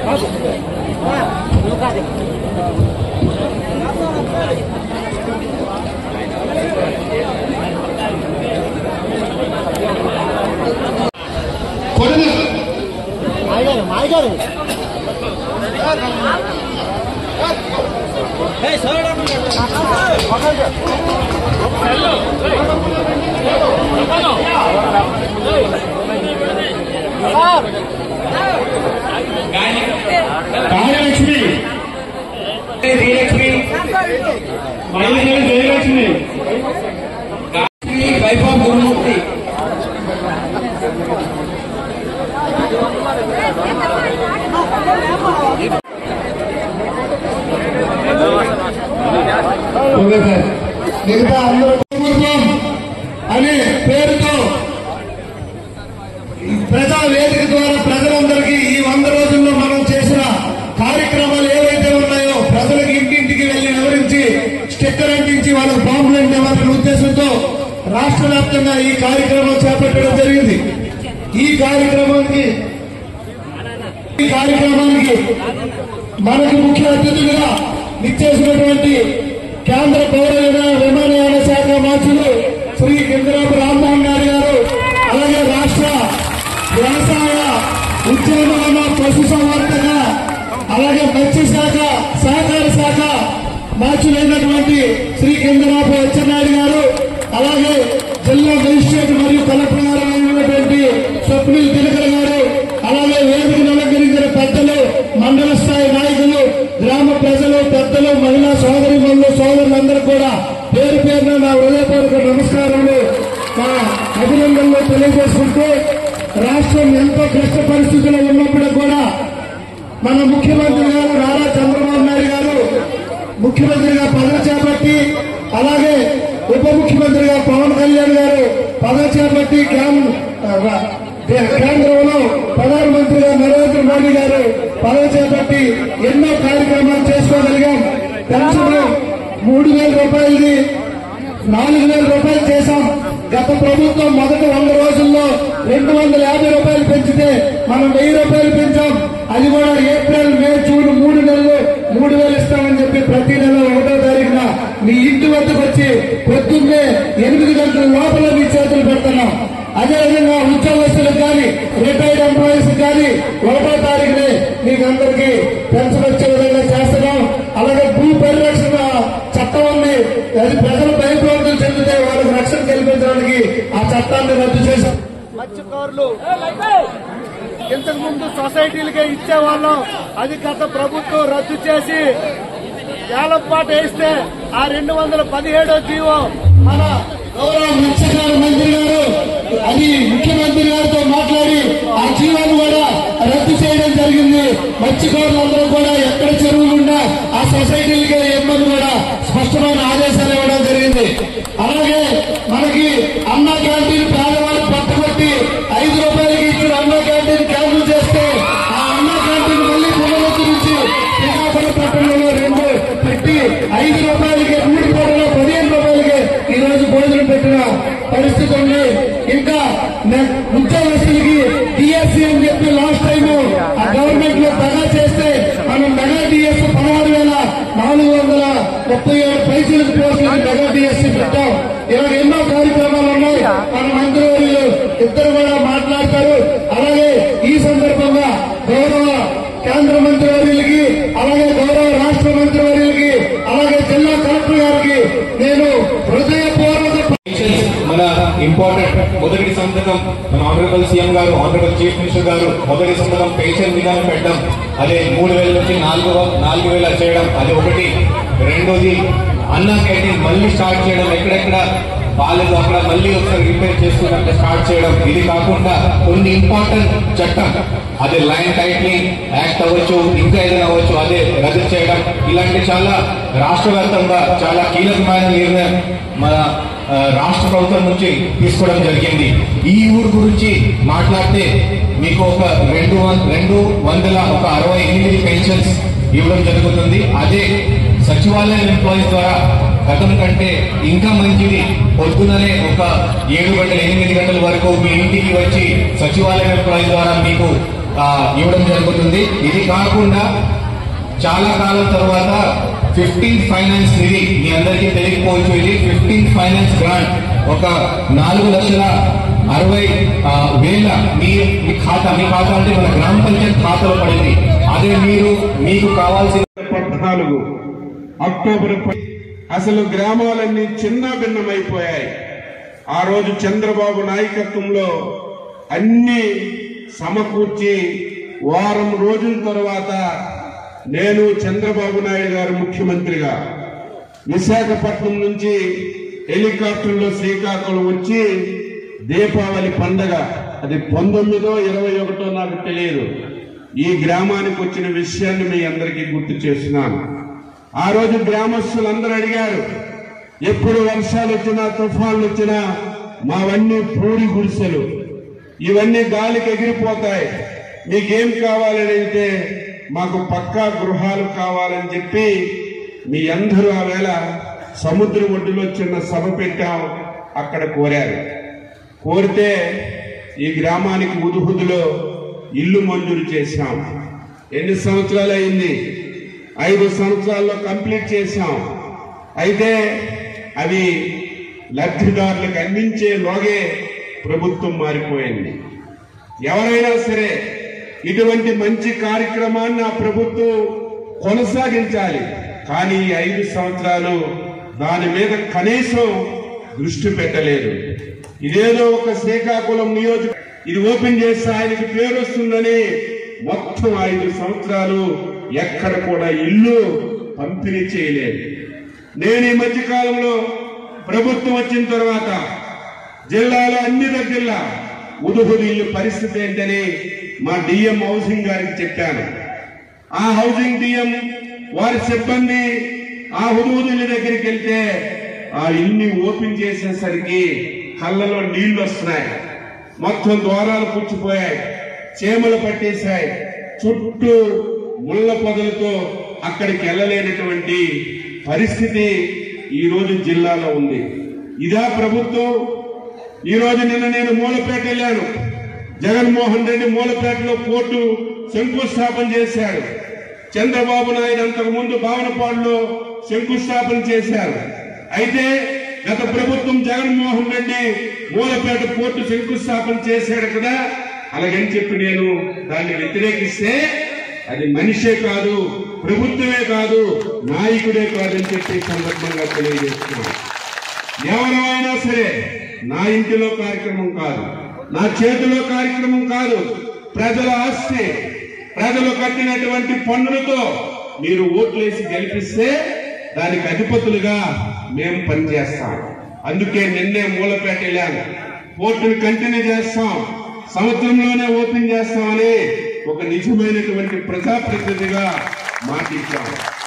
కొడుకు మాయగారు మాయగారు రాజలక్ష్మి శ్రీలక్ష్మి మహిళలు Jayalakshmi Vaibhav Gurumurthy okay sir మిగతా అందరూ కుటుంబం అనే పేరుతో ప్రజా వేదిక ద్వారా ప్రజలందరికీ ఈ వంద రోజుల్లో మనం చేసిన కార్యక్రమాలు ఏవైతే ఉన్నాయో ప్రజలకు ఇంటింటికి వెళ్లి వివరించి స్టిక్కర్ అంటించి వాళ్ళకి పాంప్లెంట్ ఇవ్వాలనే ఉద్దేశంతో రాష్ట్ర వ్యాప్తంగా ఈ కార్యక్రమం చేపట్టడం జరిగింది ఈ కార్యక్రమానికి ఈ కార్యక్రమానికి మనకు ముఖ్య అతిథులుగా నిచ్చేసినటువంటి కేంద్ర పౌర విమాన- విమానయాన శాఖ మంత్రులు శ్రీ కిందరాపు రామ్మోహన్ నాయుడు గారు అలాగే రాష్ట్ర వ్యవసాయ ఉద్యానవన పశు సంవర్ధక అలాగే మత్స్య శాఖ సహకార శాఖ మంత్రులైనటువంటి శ్రీ కిందరాపు అచ్చెన్నాయుడు గారు అలాగే జిల్లా మేజిస్ట్రేట్ మరియు కలెక్టర్ గారు అయినటువంటి స్వప్నిల్ దినకర్ గారు అలాగే వేదికను అలంకరించిన పెద్దలు మండల స్థాయి నాయకులు గ్రామ ప్రజలు పెద్దలు మహిళా సోదరి సోదరులందరూ కూడా పేరు పేరున నా హృదయపూర్వక నమస్కారాలు మా అభినందనలు తెలియజేసుకుంటూ రాష్ట్రం ఎంతో క్లిష్ట పరిస్థితుల్లో ఉన్నప్పుడు కూడా మన ముఖ్యమంత్రి గారు నారా చంద్రబాబు నాయుడు గారు ముఖ్యమంత్రిగా పదవి చేపట్టి అలాగే ఉప ముఖ్యమంత్రిగా పవన్ కళ్యాణ్ గారు పదవి చేపట్టి కేం- రా- దే- కేంద్రంలో ప్రధానమంత్రిగా నరేంద్ర మోడీ గారు పదవి చేపట్టి ఎన్నో కార్యక్రమాలు చేసుకోగలిగాం పెన్షన్ మూడు వేల రూపాయలది నాలుగు వేల రూపాయలు చేశాం గత ప్రభుత్వం మొదటి వంద రోజుల్లో రెండు వందల యాభై రూపాయలు పెంచితే మనం వెయ్యి రూపాయలు పెంచాం అది కూడా ఏప్రిల్ మే జూన్ మూడు నెలలు మూడు వేలు ఇస్తామని చెప్పి ప్రతి నెల ఒకటో తారీఖున మీ ఇంటి వద్దకు వచ్చి పొద్దున్నే ఎనిమిది గంటల లోపల మీ చేతులు పెడుతున్నాం అదేవిధంగా ఉద్యోగస్తులకు కానీ రిటైర్డ్ ఎంప్లాయీస్ కానీ ఒకటో తారీఖునే మీకు అందరికీ పెన్షన్ వచ్చే విధంగా చేస్తున్నాం అలాగే భూ పరిరక్షణ చట్టం ఉంది అది ప్రజలు భయప్రవృత్తులు చెందితే వాళ్ళకి రక్షణ కల్పించడానికి ఆ చట్టాన్ని రద్దు చేశాం మత్స్యకారులు ఇంతకు ముందు సొసైటీలకే ఇచ్చేవాళ్ళం అది గత ప్రభుత్వం రద్దు చేసి ఏలపాటు వేస్తే ఆ రెండు వందల పదిహేడో జీవో మన గౌరవ మత్స్యకార మంత్రి గారు అది ముఖ్యమంత్రి గారితో మాట్లాడి ఆ జీవాన్ని కూడా రద్దు చేయడం జరిగింది మత్స్యకారులందరూ కూడా ఎక్కడ చెరువులు ఉన్నా ఆ సొసైటీలకి ఇబ్బంది కూడా స్పష్టమైన ఆదేశాలు ఇవ్వడం జరిగింది అలాగే మనకి అన్నా క్యాంటీన్ పేదవాళ్ళు పట్టుకొట్టి ఐదు రూపాయలకి ఇచ్చిన అన్నా క్యాంటీన్ క్యాన్సిల్ చేస్తే ఆ అన్నా క్యాంటీన్ మళ్ళీ పునరుద్ధరించి శ్రీకాకుళం పట్టణంలో రెండు పెట్టి ఐదు రూపాయలకి మూడు కోట్ల పదిహేను రూపాయలకి ఈ రోజు భోజనం పెట్టిన పరిస్థితి ఉంది ఇంకా నే- ఉద్యోగస్తులకి డిఎస్సీ అని చెప్పి లాస్ట్ టైం ఆ గవర్నమెంట్ లో దగా చేస్తే మనం మెగా డిఎస్ పదహారు వేల నాలుగు వందల ముప్పై ఏడు పైసలకు పోస్టులకి మెగా డిఎస్సీ పెట్టాం ఇలాగ ఎన్నో కార్యక్రమాలు ఉన్నాయి మన మంత్రివర్యులు ఇద్దరు కూడా మాట్లాడతారు అలాగే ఈ సందర్భంగా గౌరవ కేంద్ర మంత్రివర్యులకి అలాగే గౌరవ రాష్ట్ర మంత్రివర్యులకి అలాగే జిల్లా కలెక్టర్ గారికి నేను హృదయపూర్వక పెన్షన్స్ మన ఇంపార్టెంట్ మొదటి సంతకం మన ఆనరబుల్ సీఎం గారు ఆనరబుల్ చీఫ్ మినిస్టర్ గారు మొదటి సంతకం పెన్షన్ విధానం పెట్టడం అదే మూడు వేల నుంచి నాలుగు నాలుగు వేల చేయడం అది ఒకటి రెండోది అన్న క్యాంటీన్ మళ్ళీ స్టార్ట్ చేయడం ఎక్కడెక్కడ బాగాలేదు అక్కడ మళ్ళీ ఒకసారి రిపేర్ చేసుకున్నట్టు స్టార్ట్ చేయడం ఇది కాకుండా కొన్ని ఇంపార్టెంట్ చట్టం అదే లైన్ టైట్లింగ్ యాక్ట్ అవ్వచ్చు ఇంకా ఏదైనా అవ్వచ్చు అదే రద్దు చేయడం ఇలాంటి చాలా రాష్ట్ర వ్యాప్తంగా చాలా కీలకమైన నిర్ణయం మన ఆ, రాష్ట్ర ప్రభుత్వం నుంచి తీసుకోవడం జరిగింది ఈ ఊరు గురించి మాట్లాడితే మీకు ఒక రెండు వం- రెండు వందల ఒక అరవై ఎనిమిది పెన్షన్స్ ఇవ్వడం జరుగుతుంది అదే సచివాలయం ఎంప్లాయీస్ ద్వారా గతం కంటే ఇంకా మంచిది పొద్దుననే ఒక ఏడు గంటల ఎనిమిది గంటల వరకు మీ ఇంటికి వచ్చి సచివాలయం ఎంప్లాయీస్ ద్వారా మీకు ఆ, ఇవ్వడం జరుగుతుంది ఇది కాకుండా చాలా కాలం తర్వాత ఫిఫ్టీన్ ఫైనాన్స్ నిధి మీ అందరికీ తెలియకపోవచ్చు ఇది ఫిఫ్టీన్ ఫైనాన్స్ గ్రాంట్ ఒక నాలుగు లక్షల అరవై ఆ, వేల మీ మీ ఖాతా మీ ఖాతా అంటే మన గ్రామ పంచాయత్ ఖాతాలో పడింది అదే మీరు మీకు కావాల్సిన పద్నాలుగు అక్టోబర్ ప- అసలు గ్రామాలన్నీ చిన్న భిన్నమైపోయాయి ఆ రోజు చంద్రబాబు నాయకత్వంలో అన్ని సమకూర్చి వారం రోజుల తర్వాత నేను చంద్రబాబు నాయుడు గారు ముఖ్యమంత్రిగా విశాఖపట్నం నుంచి హెలికాప్టర్లో శ్రీకాకుళం వచ్చి దీపావళి పండగ అది పంతొమ్మిదో ఇరవై ఒకటో నాకు తెలియదు ఈ గ్రామానికి వచ్చిన విషయాన్ని మీ అందరికీ గుర్తు చేస్తున్నాను ఆ రోజు గ్రామస్తులందరూ అడిగారు ఎప్పుడు వర్షాలు వచ్చినా తుఫాన్లు వచ్చినా మావన్నీ పూడి గుడిసెలు ఇవన్నీ గాలికి ఎగిరిపోతాయి మీకేం కావాలని అంటే మాకు పక్కా గృహాలు కావాలని చెప్పి మీ అందరూ ఆ వేళ సముద్ర ఒడ్డులో చిన్న సభ పెట్టాం అక్కడ కోరారు కోరితే ఈ గ్రామానికి ఉదుహుదులో ఇల్లు మంజూరు చేశాం ఎన్ని సంవత్సరాలు అయింది ఐదు సంవత్సరాల్లో కంప్లీట్ చేశాం అయితే అవి లబ్ధిదారులకు అందించే లోగే ప్రభుత్వం మారిపోయింది ఎవరైనా సరే ఇటువంటి మంచి కార్యక్రమాన్ని ఆ ప్రభుత్వం కొనసాగించాలి కానీ ఈ ఐదు సంవత్సరాలు దాని మీద కనీసం దృష్టి పెట్టలేదు ఇదేదో ఒక శ్రీకాకుళం నియోజక ఇది ఓపెన్ చేస్తే ఆయనకి పేరు వస్తుందని మొత్తం ఐదు సంవత్సరాలు ఎక్కడ కూడా ఇల్లు పంపిణీ చేయలేదు నేను ఈ మధ్య కాలంలో ప్రభుత్వం వచ్చిన తర్వాత జిల్లాలో అన్ని దగ్గర ఉదుహుదు ఇల్లు పరిస్థితి ఏంటని మా డిఎం హౌసింగ్ గారికి చెప్పాను ఆ హౌసింగ్ డిఎం వారి సిబ్బంది ఆ హుదుహుదు ఇల్లు దగ్గరికి వెళ్తే ఆ ఇల్లు ఓపెన్ చేసేసరికి కళ్ళలో నీళ్లు వస్తున్నాయి మొత్తం ద్వారాలు పుచ్చిపోయాయి చీమలు పట్టేశాయి చుట్టూ ముళ్ళ పొదలతో అక్కడికి వెళ్ళలేనటువంటి పరిస్థితి ఈ రోజు జిల్లాలో ఉంది ఇదా ప్రభుత్వం ఈ రోజు నిన్న నేను మూలపేట వెళ్ళాను జగన్మోహన్ రెడ్డి మూలపేటలో కోర్టు శంకుస్థాపన చేశాడు చంద్రబాబు నాయుడు అంతకు ముందు భావనపాడులో శంకుస్థాపన చేశారు అయితే గత ప్రభుత్వం జగన్మోహన్ రెడ్డి మూలపేట కోర్టు శంకుస్థాపన చేశాడు కదా అలాగని చెప్పి నేను దాన్ని వ్యతిరేకిస్తే అది మనిషే కాదు ప్రభుత్వమే కాదు నాయకుడే కాదని చెప్పి ఈ సందర్భంగా తెలియజేస్తున్నాను ఎవరైనా సరే నా ఇంటిలో కార్యక్రమం కాదు నా చేతిలో కార్యక్రమం కాదు ప్రజల ఆస్తి ప్రజలు కట్టినటువంటి పన్నులతో మీరు ఓట్లేసి గెలిపిస్తే దానికి అధిపతులుగా మేము పనిచేస్తాం అందుకే నిన్నే మూలపేట వెళ్ళాను కోర్టును కంటిన్యూ చేస్తాం సంవత్సరంలోనే ఓపెన్ చేస్తామని ఒక నిజమైనటువంటి ప్రజాప్రతినిధిగా మాటిచ్చాం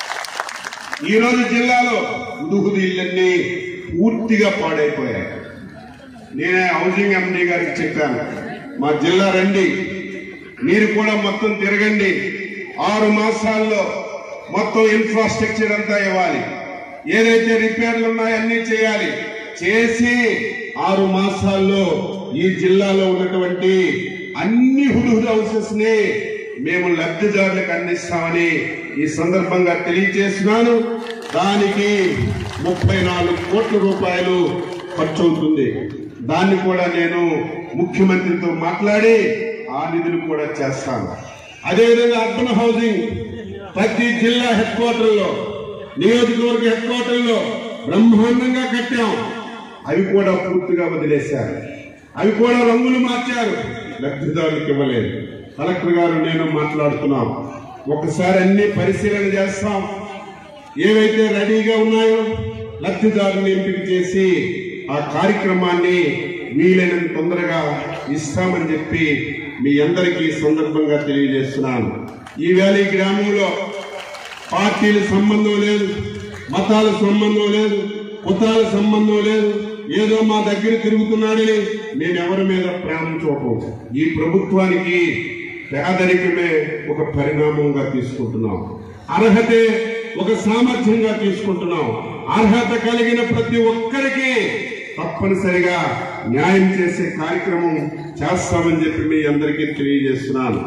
ఈ రోజు జిల్లాలో ఉదుహుదు ఇళ్ళన్నీ పూర్తిగా పాడైపోయాయి నేనే హౌసింగ్ ఎండీ గారికి చెప్పాను మా జిల్లా రండి మీరు కూడా మొత్తం తిరగండి ఆరు మాసాల్లో మొత్తం ఇన్ఫ్రాస్ట్రక్చర్ అంతా ఇవ్వాలి ఏదైతే రిపేర్లు ఉన్నాయో అన్ని చేయాలి చేసి ఆరు మాసాల్లో ఈ జిల్లాలో ఉన్నటువంటి అన్ని హుదుహుదు హౌసెస్ ని మేము లబ్ధిదారులకు అందిస్తామని ఈ సందర్భంగా తెలియజేస్తున్నాను దానికి ముప్పై నాలుగు కోట్ల రూపాయలు ఖర్చు అవుతుంది దాన్ని కూడా నేను ముఖ్యమంత్రితో మాట్లాడి ఆ నిధులు కూడా చేస్తాను అదేవిధంగా అర్బన్ హౌసింగ్ ప్రతి జిల్లా హెడ్ క్వార్టర్లో నియోజకవర్గ హెడ్ క్వార్టర్లో బ్రహ్మాండంగా కట్టాం అవి కూడా పూర్తిగా వదిలేశారు అవి కూడా రంగులు మార్చారు లబ్ధిదారులకు ఇవ్వలేదు కలెక్టర్ గారు నేను మాట్లాడుతున్నాం ఒకసారి అన్ని పరిశీలన చేస్తాం ఏవైతే రెడీగా ఉన్నాయో లబ్ధిదారుని ఎంపిక చేసి ఆ కార్యక్రమాన్ని వీలైనంత తొందరగా ఇస్తామని చెప్పి మీ అందరికీ ఈ సందర్భంగా తెలియజేస్తున్నాను ఈవేళ ఈ గ్రామంలో పార్టీల సంబంధం లేదు మతాల సంబంధం లేదు కుతాల సంబంధం లేదు ఏదో మా దగ్గర తిరుగుతున్నాడని నేను ఎవరి మీద ప్రేమ చూపం ఈ ప్రభుత్వానికి పేదరికమే ఒక పరిణామంగా తీసుకుంటున్నాం అర్హతే ఒక సామర్థ్యంగా తీసుకుంటున్నాం అర్హత కలిగిన ప్రతి ఒక్కరికి తప్పనిసరిగా న్యాయం చేసే కార్యక్రమం చేస్తామని చెప్పి మీ అందరికీ తెలియజేస్తున్నాను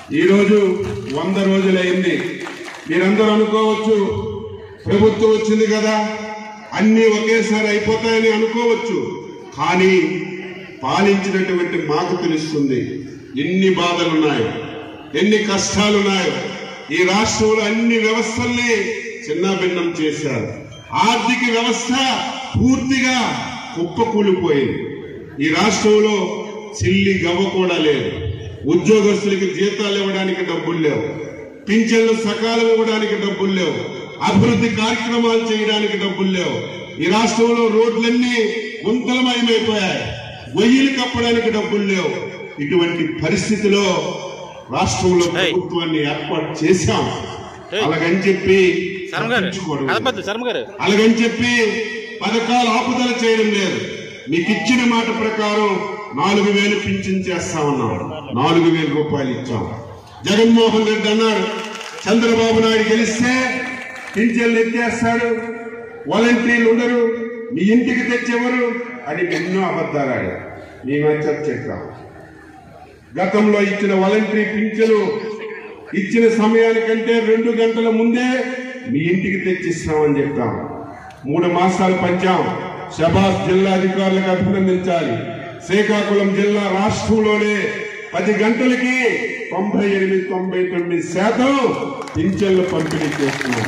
ఈరోజు వంద రోజులైంది మీరందరూ అనుకోవచ్చు ప్రభుత్వం వచ్చింది కదా అన్ని ఒకేసారి అయిపోతాయని అనుకోవచ్చు కానీ పాలించినటువంటి మాకు తెలుస్తుంది ఎన్ని బాధలున్నాయో ఎన్ని కష్టాలున్నాయో ఈ రాష్ట్రంలో అన్ని వ్యవస్థల్ని చిన్నభిన్నం చేశారు ఆర్థిక వ్యవస్థ పూర్తిగా కుప్పకూలిపోయింది ఈ రాష్ట్రంలో చిల్లి గవ్వ కూడా లేదు ఉద్యోగస్తులకి జీతాలు ఇవ్వడానికి డబ్బులు లేవు పింఛన్లు సకాలం ఇవ్వడానికి డబ్బులు లేవు అభివృద్ధి కార్యక్రమాలు చేయడానికి డబ్బులు లేవు ఈ రాష్ట్రంలో రోడ్లన్నీ గుంతలమయమైపోయాయి గొయ్యిలు కప్పడానికి డబ్బులు లేవు ఇటువంటి పరిస్థితిలో రాష్ట్రంలో ప్రభుత్వాన్ని ఏర్పాటు చేశాం అలాగని చెప్పి శర్మ గారు తప్పించుకోవడం లేదు. కదపద్దు శర్మ గారు అలాగని చెప్పి పథకాలు ఆపుదల చేయడం లేదు మీకు ఇచ్చిన మాట ప్రకారం నాలుగు వేలు పింఛన్ చేస్తామన్నాం నాలుగు వేల రూపాయలు ఇచ్చాం జగన్మోహన్ రెడ్డి అన్నాడు చంద్రబాబు నాయుడు గెలిస్తే పింఛన్లు ఎత్తేస్తాడు వాలంటీర్లు ఉండరు మీ ఇంటికి తెచ్చేవారు అని ఎన్నో అబద్ధాలు ఆడారు మేమైతే చెప్పాం గతంలో ఇచ్చిన వాలంటరీ పింఛను ఇచ్చిన సమయానికంటే రెండు గంటల ముందే మీ ఇంటికి తెచ్చిస్తామని చెప్పాం మూడు మాసాలు పంచాం శబాస్ జిల్లా అధికారులకు అభినందించాలి శ్రీకాకుళం జిల్లా రాష్ట్రంలోనే పది గంటలకి తొంభై ఎనిమిది తొంభై తొమ్మిది శాతం పింఛన్లు పంపిణీ చేస్తున్నాం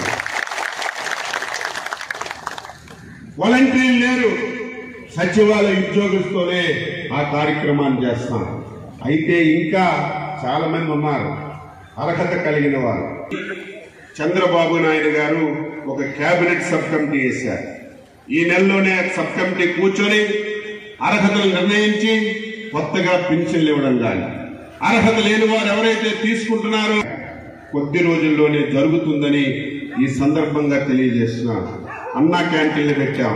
వాలంటీర్లు లేరు సచివాలయ ఉద్యోగస్తులే ఆ కార్యక్రమాన్ని చేస్తాం అయితే ఇంకా చాలా మంది ఉన్నారు అర్హత కలిగిన వారు చంద్రబాబు నాయుడు గారు ఒక కేబినెట్ సబ్ కమిటీ వేశారు ఈ నెలలోనే సబ్ కమిటీ కూర్చొని అర్హతలు నిర్ణయించి కొత్తగా పింఛన్లు ఇవ్వడం కానీ అర్హత లేని వారు ఎవరైతే తీసుకుంటున్నారో కొద్ది రోజుల్లోనే జరుగుతుందని ఈ సందర్భంగా తెలియజేస్తున్నాను అన్నా క్యాంటీన్లు పెట్టాం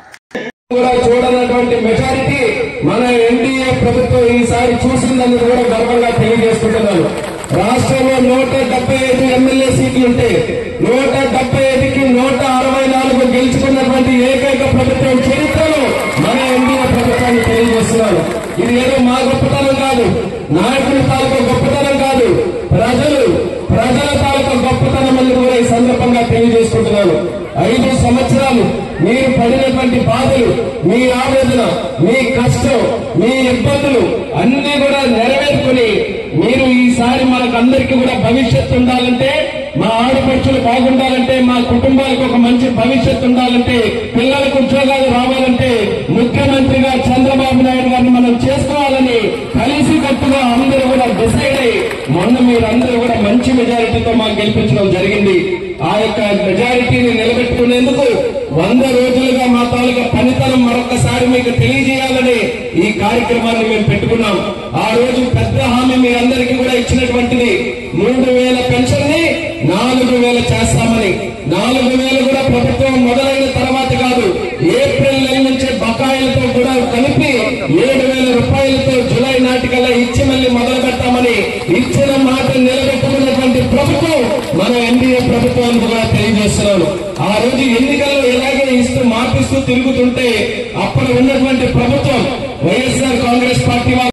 కూడా చూడనటువంటి మెజారిటీ మన ఎన్డీఏ ప్రభుత్వం ఈసారి చూసిందని కూడా గర్వంగా తెలియజేసుకుంటున్నాను రాష్ట్రంలో నూట డెబ్బై ఐదు ఎమ్మెల్యే సీట్లు ఉంటే నూట డెబ్బై ఐదుకి నూట అరవై నాలుగు గెలుచుకున్నటువంటి ఏకైక ప్రభుత్వం చరిత్రలో మన ఎన్డీఏ ప్రభుత్వాన్ని తెలియజేస్తున్నాను ఇది ఏదో మా గొప్పతనం కాదు నాయకుల తాలూకా గొప్పతనం కాదు ప్రజలు ప్రజల తాలూకా గొప్పతనం అని కూడా ఈ సందర్భంగా తెలియజేసుకుంటున్నాను ఐదు సంవత్సరాలు మీరు పడినటువంటి బాధలు మీ ఆవేదన మీ కష్టం మీ ఇబ్బందులు అన్ని కూడా నెరవేర్చుకుని మీరు ఈసారి మనకు అందరికీ కూడా భవిష్యత్తు ఉండాలంటే మా ఆడపడుచులు బాగుండాలంటే మా కుటుంబాలకు ఒక మంచి భవిష్యత్తు ఉండాలంటే పిల్లలకు ఉద్యోగాలు రావాలంటే ముఖ్యమంత్రిగా చంద్రబాబు నాయుడు గారిని మనం చేసుకోవాలని కలిసి కట్టుగా అందరూ కూడా డిసైడ్ అయ్యి మొన్న మీరందరూ కూడా మంచి మెజారిటీతో మాకు గెలిపించడం జరిగింది ఆ యొక్క మెజారిటీని నిలబెట్టుకునేందుకు వంద రోజులుగా మా తాలూకా పనితనం మరొకసారి మీకు తెలియజేయాలని ఈ కార్యక్రమాన్ని మేము పెట్టుకున్నాం ఆ రోజు పెద్ద హామీ మీరందరికీ కూడా ఇచ్చినటువంటిది మూడు వేల పెన్షన్ ని నాలుగు వేలు చేస్తామని నాలుగు వేలు కూడా ప్రభుత్వం మొదలైన తర్వాత కాదు ఏప్రిల్ నెల నుంచి బకాయిలతో కూడా కలిపి ఏడు వేల రూపాయలతో జులై నాటికల్లా ఇచ్చి మళ్ళీ మొదలు పెట్టామని ఇచ్చిన మాట నిలబెట్టుకున్నటువంటి ప్రభుత్వం మన ఎన్డీఏ ప్రభుత్వాన్ని కూడా తెలియజేస్తున్నాను ఆ రోజు ఎన్నికల్లో ఇలాగే ఇస్తూ మాటిస్తూ తిరుగుతుంటే అప్పుడు ఉన్నటువంటి ప్రభుత్వం వైఎస్ఆర్ కాంగ్రెస్ పార్టీ వాళ్ళు